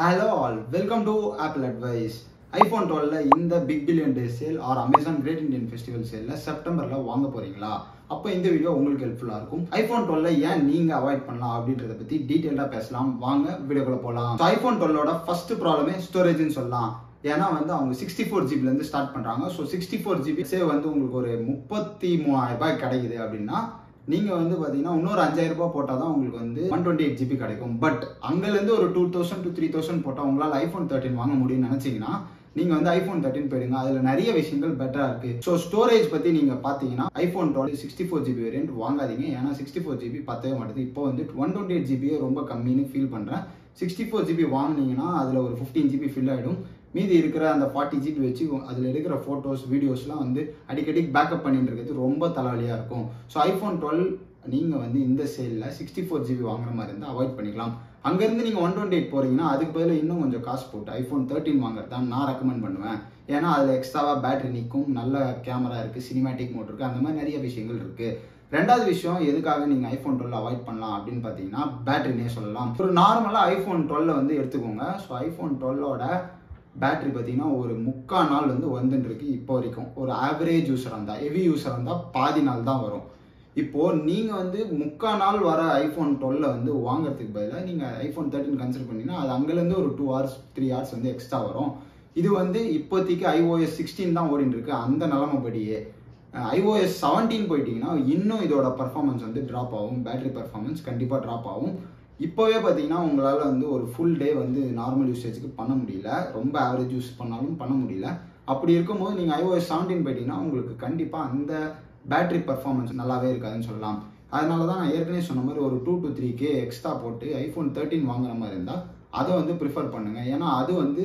hello all welcome to Apple advice iPhone டுவெல்ல இந்த big billion day sale or Amazon great Indian festival சேல்ல செப்டம்பர்ல வாங்க போறீங்களா அப்போ இந்த வீடியோ உங்களுக்கு ஹெல்ப்ஃபுல்லா இருக்கும் ஐஃபோன் டுவெல்ல ஏன் நீங்க அவாய்ட் பண்ணலாம் அப்படின்றத பத்தி டீடைல்டா பேசலாம் வாங்க வீடியோக்குள்ள போலாம் ஐஃபோன் டுவெல்லோட ஃபர்ஸ்ட் ப்ராப்ளமே ஸ்டோரேஜ்னு சொல்லலாம் ஏன்னா வந்து அவங்க சிக்ஸ்டி ஃபோர் ஜிபிலேருந்து ஸ்டார்ட் பண்ணுறாங்க so sixty four GB say வந்து உங்களுக்கு ஒரு முப்பத்தி மூணாயிரம் ரூபாய் கிடைக்குது அப்படின்னா நீங்கள் வந்து பார்த்தீங்கன்னா இன்னொரு அஞ்சாயிரம் ரூபாய் போட்டால் தான் உங்களுக்கு வந்து ஒன் டுவெண்ட்டி எயிட் ஜிபி கிடைக்கும் பட் அங்கேருந்து ஒரு two thousand to three thousand போட்டால் உங்களால் ஐஃபோன் தேர்ட்டின் வாங்க முடியும்னு நினச்சிங்கன்னா நீங்கள் வந்து ஐஃபோன் தேர்ட்டின் போயிடுங்க அதில் நிறைய விஷயங்கள் பெட்டராக இருக்குது ஸோ ஸ்டோரேஜ் பற்றி நீங்கள் பார்த்தீங்கன்னா iPhone twelve sixty four GB variant வாங்காதீங்க ஏன்னா சிக்ஸ்டி ஃபோர் ஜிபி பத்தவே மாட்டேது இப்போ வந்து ஒன் டுவெண்ட்டி எயிட் ஜிபியே ரொம்ப கம்மின்னு ஃபீல் பண்ணுறேன் சிக்ஸ்டி ஃபோர் ஜிபி வாங்கினீங்கன்னா அதில் ஒரு ஃபிஃப்டீன் ஜிபி ஃபில் ஆகிடும் மீதி இருக்கிற அந்த ஃபார்ட்டி ஜிபி வச்சு அதில் இருக்கிற ஃபோட்டோஸ் வீடியோஸ்லாம் வந்து அடிக்கடி பேக்கப் பண்ணிட்டு இருக்கிறது ரொம்ப தலைவலியாக இருக்கும் ஸோ ஐஃபோன் டுவெல் நீங்கள் வந்து இந்த சேலில் சிக்ஸ்டி ஃபோர் ஜிபி வாங்குற மாதிரி இருந்தால் அவாய்ட் பண்ணிக்கலாம் அங்கேருந்து நீங்கள் ஒன் டுவெண்ட்டி எயிட் போகிறீங்கன்னா அதுக்கு பதில் இன்னும் கொஞ்சம் காசு போட்டு ஐஃபோன் தேர்ட்டின் வாங்குறது தான் நான் ரெக்கமெண்ட் பண்ணுவேன் ஏன்னா அதில் எக்ஸ்ட்ராவாக பேட்டரி நிற்கும் நல்ல கேமரா இருக்குது சினிமேட்டிக் மோட் இருக்குது அந்த மாதிரி நிறைய விஷயங்கள் இருக்குது ரெண்டாவது விஷயம் எதுக்காக நீங்கள் ஐஃபோன் டுவெல் அவாய்ட் பண்ணலாம் அப்படின்னு பார்த்தீங்கன்னா பேட்டரினே சொல்லலாம் ஒரு நார்மலாக ஐஃபோன் டுவெல்ல வந்து எடுத்துக்கோங்க ஸோ ஐஃபோன் டுவெல்லோட பேட்டரி பார்த்தீங்கன்னா ஒரு முக்கால் நாள் வந்து வந்துட்டு இருக்கு இப்போ வரைக்கும் ஒரு ஆவரேஜ் யூஸர் இருந்தால் ஹெவி யூஸர் இருந்தால் பாதி நாள் தான் வரும் இப்போ நீங்கள் வந்து முக்கால் நாள் வர ஐஃபோன் டுவெல்ல வந்து வாங்குறதுக்கு பதிலாக நீங்கள் ஐஃபோன் தேர்ட்டின் கன்சிடர் பண்ணீங்கன்னா அது அங்கேருந்து ஒரு டூ ஹவர்ஸ் த்ரீ ஹவர்ஸ் வந்து எக்ஸ்ட்ரா வரும் இது வந்து இப்போதைக்கு ஐஓஎஸ் சிக்ஸ்டீன் தான் ஓடிட்டு இருக்கு அந்த நிலமைப்படியே ஐஓஎஸ் செவன்டீன் போயிட்டீங்கன்னா இன்னும் இதோட பர்ஃபார்மன்ஸ் வந்து ட்ராப் ஆகும் பேட்டரி பர்ஃபார்மன்ஸ் கண்டிப்பாக ட்ராப் ஆகும் இப்போவே பார்த்தீங்கன்னா உங்களால் வந்து ஒரு ஃபுல் டே வந்து நார்மல் யூசேஜுக்கு பண்ண முடியல ரொம்ப ஆவரேஜ் யூஸ் பண்ணாலும் பண்ண முடியல அப்படி இருக்கும்போது நீங்கள் ஐஓஎஸ் செவன்டீன் போயிட்டீங்கன்னா உங்களுக்கு கண்டிப்பாக அந்த பேட்டரி பர்ஃபார்மன்ஸ் நல்லாவே இருக்காதுன்னு சொல்லலாம் அதனால தான் நான் ஏற்கனவே சொன்ன மாதிரி ஒரு two to three K extra போட்டு ஐஃபோன் தேர்ட்டின் வாங்குற மாதிரி இருந்தால் அதை வந்து ப்ரிஃபர் பண்ணுங்கள் ஏன்னா அது வந்து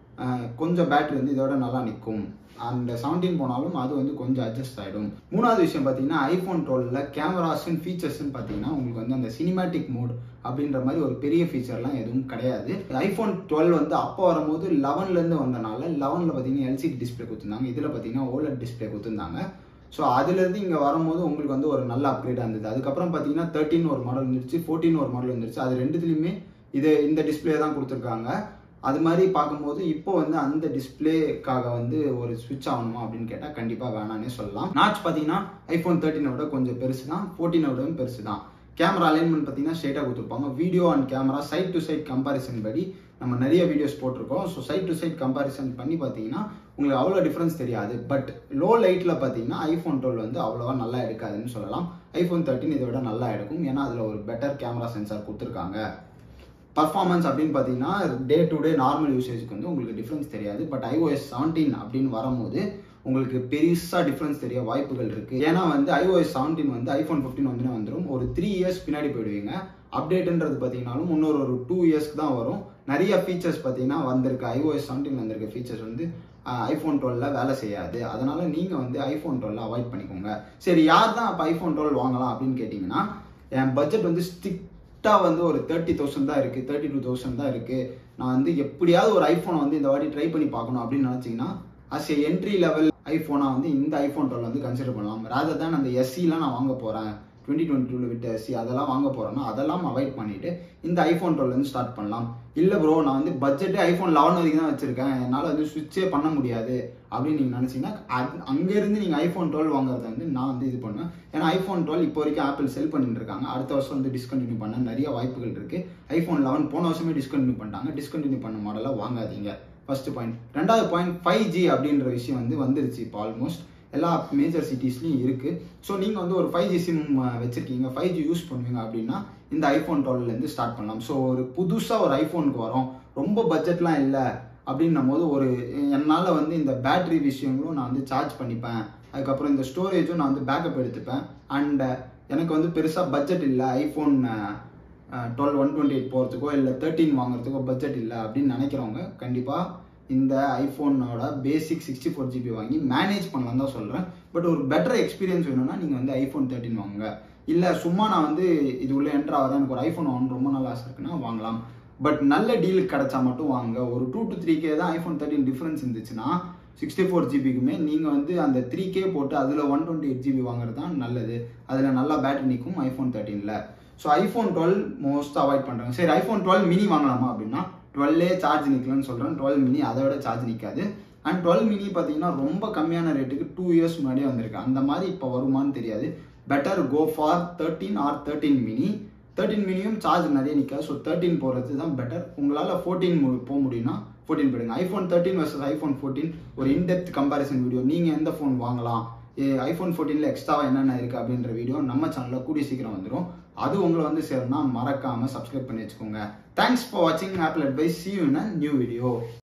கொஞ்சம் பேட்டரி வந்து இதோட நல்லா நிற்கும் அந்த செவன்டீன் போனாலும் அது வந்து கொஞ்சம் அட்ஜஸ்ட் ஆகிடும் மூணாவது விஷயம் பார்த்தீங்கன்னா ஐஃபோன் டுவெல்ல கேமராஸ்ன்னு ஃபீச்சர்ஸ்ன்னு பார்த்தீங்கன்னா உங்களுக்கு வந்து அந்த சினிமேட்டிக் மோட் அப்படின்ற மாதிரி ஒரு பெரிய ஃபீச்சர்லாம் எதுவும் கிடையாது ஐஃபோன் டுவெல் வந்து அப்போ வரும்போது லெவன்லேருந்து வந்தனால லெவனில் பார்த்தீங்கன்னா எல்சிடி டிஸ்பிளே கொடுத்துருந்தாங்க இதில் பார்த்தீங்கன்னா ஓலட் டிஸ்பிளே கொடுத்துருந்தாங்க ஸோ அதுலேருந்து இங்கே வரும்போது உங்களுக்கு வந்து ஒரு நல்ல அப்கிரேடாக இருந்தது அதுக்கப்புறம் பார்த்தீங்கன்னா தேர்ட்டின் ஒரு மாடல் வந்துருச்சு ஃபோர்டீன் ஒரு மாடல் வந்துருச்சு அது ரெண்டுத்துலேயுமே இது இந்த டிஸ்பிளே தான் கொடுத்துருக்காங்க அது மாதிரி பார்க்கும்போது இப்போ வந்து அந்த டிஸ்பிளேக்காக வந்து ஒரு ஸ்விட்ச் ஆகணுமா அப்படின்னு கேட்டால் கண்டிப்பாக வேணான்னே சொல்லலாம் நாச் பார்த்தீங்கன்னா ஐஃபோன் தேர்ட்டினை விட கொஞ்சம் பெருசு தான் ஃபோர்டீனை விடவும் பெருசு தான் கேமரா அலைன்மெண்ட் பார்த்தீங்கன்னா ஸ்ட்ரைட்டாக கொடுத்துருப்பாங்க video and camera side to side comparison படி நம்ம நிறைய வீடியோஸ் போட்டிருக்கோம் so side to side comparison பண்ணி பார்த்தீங்கன்னா உங்களுக்கு அவ்வளோ டிஃப்ரென்ஸ் தெரியாது பட் லோ லைட்டில் பார்த்தீங்கன்னா ஐஃபோன் டுவெல் வந்து அவ்வளோவா நல்லா எடுக்காதுன்னு சொல்லலாம் ஐஃபோன் தேர்ட்டின் இதை விட நல்லா எடுக்கும் ஏன்னா அதில் ஒரு பெட்டர் கேமரா சென்சார் கொடுத்துருக்காங்க பர்ஃபார்மன்ஸ் அப்படின்னு பார்த்தீங்கன்னா டே டு டே நார்மல் யூசேஜுக்கு வந்து உங்களுக்கு டிஃப்ரென்ஸ் தெரியாது பட் ஐஓஎஸ் செவன்டீன் அப்படின்னு வரும்போது உங்களுக்கு பெருசாக டிஃப்ரென்ஸ் தெரிய வாய்ப்புகள் இருக்குது ஏன்னா வந்து ஐஓஎஸ் செவன்டீன் வந்து ஐஃபோன் ஃபிஃப்டின் வந்து வந்துடும் ஒரு த்ரீ இயர்ஸ் பின்னாடி போயிடுவீங்க அப்டேட்டுன்றது பார்த்தீங்கன்னாலும் இன்னொரு ஒரு டூ இயர்ஸ்க்கு தான் வரும் நிறைய ஃபீச்சர்ஸ் பார்த்தீங்கன்னா வந்திருக்கு ஐஓஎஸ் செவன்டீன் வந்திருக்க ஃபீச்சர்ஸ் வந்து ஐஃபோன் டுவெல்ல வேலை செய்யாது அதனால நீங்கள் வந்து ஐஃபோன் டுவெல் அவாய்ட் பண்ணிக்கோங்க சரி யார் தான் அப்போ ஐஃபோன் டுவெல் வாங்கலாம் அப்படின்னு கேட்டிங்கன்னா என் பட்ஜெட் வந்து ஸ்டிக் கரெக்டாக வந்து ஒரு தேர்ட்டி தௌசண்ட் தான் இருக்குது தேர்ட்டி டூ தௌசண்ட் தான் இருக்குது நான் வந்து எப்படியாவது ஒரு ஐஃபோனை வந்து இந்த வாட்டி ட்ரை பண்ணி பார்க்கணும் அப்படின்னு நினச்சிங்கன்னா அஸ் ஏ என்ட்ரி லெவல் ஐஃபோனாக வந்து இந்த ஐஃபோன் டுவெல் வந்து கன்சிடர் பண்ணலாம் ரேதர் தான் அந்த எஸ்சிலாம் நான் வாங்க போகிறேன் டுவெண்ட்டி டுவெண்ட்டி டூவில் விட்ட எஸ்சி அதெல்லாம் வாங்க போகிறேன்னா அதெல்லாம் அவாய்ட் பண்ணிவிட்டு இந்த ஐஃபோன் டுவெல் வந்து ஸ்டார்ட் பண்ணலாம் இல்லை ப்ரோ நான் வந்து பட்ஜெட்டே ஐஃபோன் லெவன் வரைக்கும் தான் வச்சுருக்கேன் என்னால் வந்து சுவிட்சே பண்ண முடியாது அப்படின்னு நீங்கள் நினச்சிங்கன்னா அங்கேருந்து நீங்கள் ஐஃபோன் டுவெல் வாங்குறத வந்து நான் வந்து இது பண்ணுவேன் ஏன்னா ஐஃபோன் டுவெல் இப்போ வரைக்கும் ஆப்பிள் செல் பண்ணிட்டு இருக்காங்க அடுத்த வருஷம் வந்து டிஸ்கண்டினியூ பண்ண நிறைய வாய்ப்புகள் இருக்குது ஐஃபோன் லெவன் போன வருஷமே டிஸ்கண்டினியூ பண்ணிட்டாங்க டிஸ்கண்டினியூ பண்ண மாடலை வாங்காதீங்க ஃபர்ஸ்ட் பாயிண்ட் ரெண்டாவது பாயிண்ட் ஃபைவ் ஜி அப்படின்ற விஷயம் வந்து வந்துருச்சு இப்போ ஆல்மோஸ்ட் எல்லா மேஜர் சிட்டிஸ்லையும் இருக்குது ஸோ நீங்கள் வந்து ஒரு ஃபைவ் ஜி சிம் வச்சுருக்கீங்க ஃபைவ் ஜி யூஸ் பண்ணுவீங்க அப்படின்னா இந்த ஐஃபோன் டுவெல்லேருந்து ஸ்டார்ட் பண்ணலாம் ஸோ ஒரு புதுசாக ஒரு ஐஃபோனுக்கு வரோம் ரொம்ப பட்ஜெட்லாம் இல்லை அப்படின்னும் போது ஒரு என்னால் வந்து இந்த பேட்ரி விஷயங்களும் நான் வந்து சார்ஜ் பண்ணிப்பேன் அதுக்கப்புறம் இந்த ஸ்டோரேஜும் நான் வந்து பேக்கப் எடுத்துப்பேன் அண்ட் எனக்கு வந்து பெருசாக பட்ஜெட் இல்லை iPhone twelve one twenty eight போகிறதுக்கோ இல்லை தேர்ட்டின் வாங்குறதுக்கோ பட்ஜெட் இல்லை அப்படின்னு நினைக்கிறவங்க கண்டிப்பாக இந்த ஐஃபோனோட பேசிக் சிக்ஸ்டி ஃபோர் ஜிபி வாங்கி மேனேஜ் பண்ணலாம் தான் சொல்கிறேன் பட் ஒரு பெட்டர் எக்ஸ்பீரியன்ஸ் வேணும்னா நீங்கள் வந்து ஐஃபோன் தேர்ட்டின் வாங்குங்க இல்லை சும்மா நான் வந்து இது உள்ளே என்ட்ரு ஆகிறேன் எனக்கு ஒரு ஐஃபோன் வாங்கணும் ரொம்ப நல்லா ஆசை இருக்குன்னா வாங்கலாம் பட் நல்ல டீல் கிடைச்சா மட்டும் வாங்க ஒரு டூ டு த்ரீ கே தான் ஐஃபோன் தேர்ட்டின் டிஃப்ரென்ஸ் இருந்துச்சுன்னா சிக்ஸ்டி ஃபோர் ஜிபிக்குமே நீங்கள் வந்து அந்த த்ரீ கே போட்டு அதில் ஒன் டுவெண்ட்டி எயிட் ஜிபி வாங்குறது தான் நல்லது அதில் நல்லா பேட்டரி நிற்கும் ஐஃபோன் தேர்ட்டீனில் so iPhone twelve most avoid பண்ணுறாங்க சரி ஐஃபோன் டுவெல் மினி வாங்கலாமா அப்படின்னா டுவெல்லே சார்ஜ் நிற்கலன்னு சொல்கிறேன் டுவெல் மினி அதை விட சார்ஜ் நிற்காது அண்ட் டுவெல் மினி பார்த்தீங்கன்னா ரொம்ப கம்மியான ரேட்டுக்கு டூ இயர்ஸ் முன்னாடியே வந்திருக்கு அந்த மாதிரி இப்போ வருமானு தெரியாது better go for thirteen or thirteen mini thirteen மினியும் சார்ஜ் நிறைய நிற்காது ஸோ தேர்ட்டின் போகிறது தான் பெட்டர் உங்களால் ஃபோர்டீன் போக முடியும்னா ஃபோர்டீன் போயிடுங்க iPhone thirteen versus iPhone fourteen ஒரு இன்டெப்த் கம்பாரிசன் வீடியோ நீங்கள் எந்த ஃபோன் வாங்கலாம் ஐஃபோன் ஃபோர்டீனில் எக்ஸ்ட்ராவாக என்னென்ன இருக்குது அப்படின்ற வீடியோ நம்ம சேனலில் கூடிய சீக்கிரம் வந்துடும் அது உங்களை வந்து சேரணும்னா மறக்காமல் சப்ஸ்கிரைப் பண்ணி வச்சுக்கோங்க தேங்க்ஸ் ஃபார் வாட்சிங் Apple advice see you in a new video